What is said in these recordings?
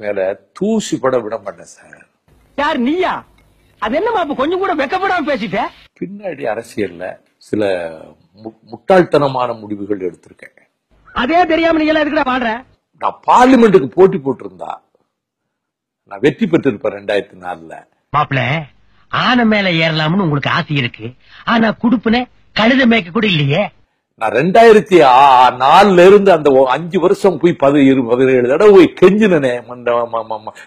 மேல தூசி பட விட மாட்டேன் சார் யார் நீயா அது என்னமா அப்ப கொஞ்சம் கூட வெக்கப்படாம பேசிட்ட பின்னாடி அரசியல்ல சில மு- முட்டாள்தனமான முடிவுகள் எடுத்திருக்கேன் அதே தெரியாம நீங்க எல்லாம் எதுக்குடா வாழ்ற நான் பார்லிமெண்ட்டுக்கு போட்டி போட்டிருந்தா நான் வெற்றி பெற்றிருப்பேன் ரெண்டாயிரத்தி நாலுல மாப்பிள ஆனை மேல ஏறலாம்னு உங்களுக்கு ஆசை இருக்கு ஆனா குடுப்புன கழுத மேய்க்க கூட இல்லையே நான் ரெண்டாயிரத்தி ஆ- நாலுல இருந்து அந்த ஒ- அஞ்சு வருஷம் போய் பதி இரு- பதினேழு தடவை போய் கெஞ்சினனே மண்ட- ம- ம- ம-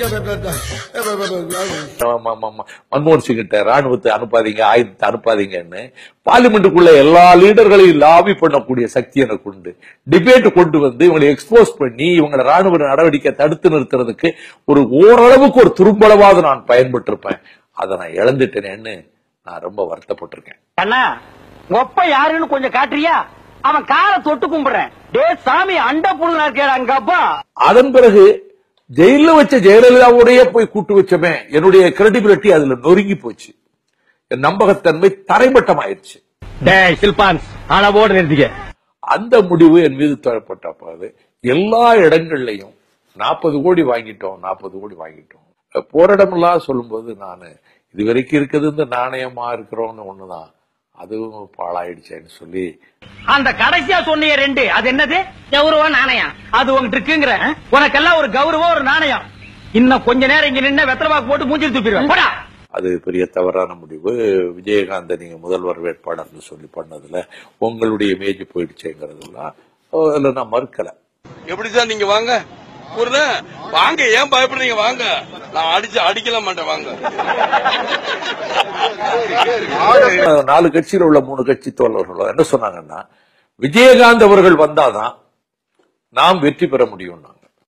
ம- ம- ம- ம- மன்மோகன் சிங் கிட்ட ராணுவத்தை அனுப்பாதீங்க ஆயுதத்தை அனுப்பாதீங்கன்னு பார்லிமெண்ட்டுக்குள்ள எல்லா லீடர்களையும் லாபி பண்ணக்கூடிய சக்தி எனக்கு உண்டு டிபேட் கொண்டு வந்து இவங்களை எக்ஸ்போஸ் பண்ணி இவங்களை ராணுவ நடவடிக்கை தடுத்து நிறுத்துறதுக்கு ஒரு ஓரளவுக்கு ஒரு துரும்பளவாவது நான் பயன்பட்டிருப்பேன் அதை நான் இழந்துட்டேனேன்னு நான் ரொம்ப வருத்தப்பட்டிருக்கேன் அண்ணா ஒப்ப யாருன்னு கொஞ்சம் காட்டுறியா அவன் காலை தொட்டு கும்பிடுறேன் டே சாமி அண்ட புழுனா இருக்கேடா அங்க அப்பா அதன் பிறகு ஜெயில வச்ச ஜெயலலிதாவோடய போய் கூட்டு வச்சமே என்னுடைய கிரெடிபிலிட்டி அதுல நொறுங்கி போச்சு என் நம்பகத்தன்மை தரைமட்டம் ஆயிடுச்சு டேய் சில்பான்ஸ் அளவோடு நிறுத்திக்க அந்த முடிவு என் மீது தரப்பட்ட போது எல்லா இடங்கள்லயும் நாற்பது கோடி வாங்கிட்டோம் நாற்பது கோடி வாங்கிட்டோம் போற இடமெல்லாம் சொல்லும்போது நான் இது வரைக்கும் இருக்கிறது இந்த நாணயமா இருக்கிறோம்னு ஒண்ணுதான் அதுவும் பாழாயிடுச்சேன்னு சொல்லி அந்த கடைசியா சொன்னீங்க ரெண்டு அது என்னது கௌரவம் நாணயம் அது உங்ககிட்ட இருக்குங்கிற உனக்கெல்லாம் ஒரு கௌரவம் ஒரு நாணயம் இன்னும் கொஞ்ச நேரம் இங்க நின்னு வெத்தலவாக்கு போட்டு மூஞ்சில் துப்பிடுவேன் போடா அது பெரிய தவறான முடிவு விஜயகாந்த் நீங்க முதல்வர் வேட்பாளர்னு சொல்லி பண்ணதுல உங்களுடைய இமேஜ் போயிடுச்சேங்கிறதுலாம் அதுல நான் மறுக்கல எப்படி சார் நீங்க வாங்க ஊர்ல வாங்க ஏன் பயப்படுறீங்க வாங்க நான் அடிச்சு அடிக்கல மாட்டேன் வாங்க நாலு கட்சியில உள்ள மூணு கட்சி தோழர்களோ என்ன சொன்னாங்கன்னா விஜயகாந்த் அவர்கள் வந்தாதான் நாம் வெற்றி பெற முடியும்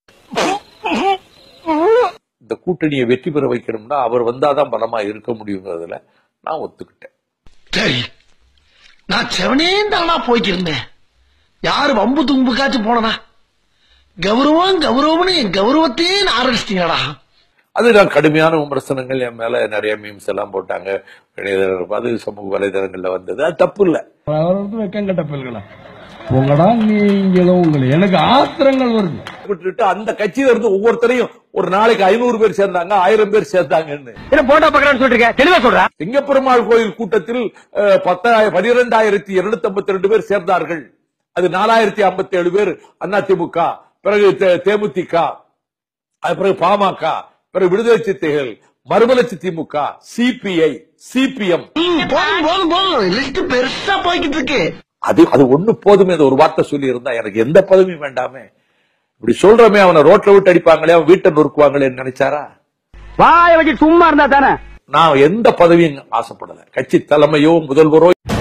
இந்த கூட்டணியை வெற்றி பெற வைக்கணும்னா அவர் வந்தாதான் பலமா இருக்க முடியுங்கிறதுல நான் ஒத்துக்கிட்டேன் சரி நான் செவனேந்தானா போய்க்கிருந்தேன் யாரு வம்பு தும்புக்காச்சும் போனனா கௌரவம் கௌரவம்னு என் கௌரவத்தையே நான் ஆரம்பிச்சிட்டீங்களா அது நான் கடுமையான விமர்சனங்கள் என் மேல நிறைய மீம்ஸ் எல்லாம் போட்டாங்க இணையதளம் அது சமூக வலைதளங்கள்ல வந்தது அது தப்பு இல்ல அவரது வெக்கங்கட்ட பிள்ளைகளா உங்களடா நீங்களும் உங்களை எனக்கு ஆத்திரங்கள் வருது விட்டுட்டு அந்த கட்சியில இருந்து ஒவ்வொருத்தரையும் ஒரு நாளைக்கு ஐநூறு பேர் சேர்ந்தாங்க ஆயிரம் பேர் சேர்ந்தாங்கன்னு என்ன போட்டோ பக்கறான்னு சொல்லிருக்க தெளிவா சொல்றா சிங்கப்பெருமாள் கோயில் கூட்டத்தில் அஹ், பத்தாயிரம் பனிரெண்டாயிரத்தி இருநூத்தி ஐம்பத்தி ரெண்டு பேர் சேர்ந்தார்கள் அது நாலாயிரத்தி ஐம்பத்தி ஏழு பேர் அதிமுக பிறகு தே- தேமுதிக அது பிறகு பாமக பிறகு விடுதலை சித்தைகள் மறுமலர்ச்சி திமுக சிபிஐ சிபிஎம் போதும் போதும் போதும் லிஸ்ட் பெருசா போய்கிட்டு இருக்கு அது அது ஒண்ணு போதுமே அந்த ஒரு வார்த்தை சொல்லி இருந்தா எனக்கு எந்த பதவியும் வேண்டாமே இப்படி சொல்றமே அவனை ரோட்ல விட்டு அடிப்பாங்களே அவன் வீட்டை நொறுக்குவாங்களேன்னு நினைச்சாரா வாய வச்சு சும்மா இருந்தா தானே நான் எந்த பதவியும் ஆசைப்படல கட்சி தலைமையோ முதல்வரோ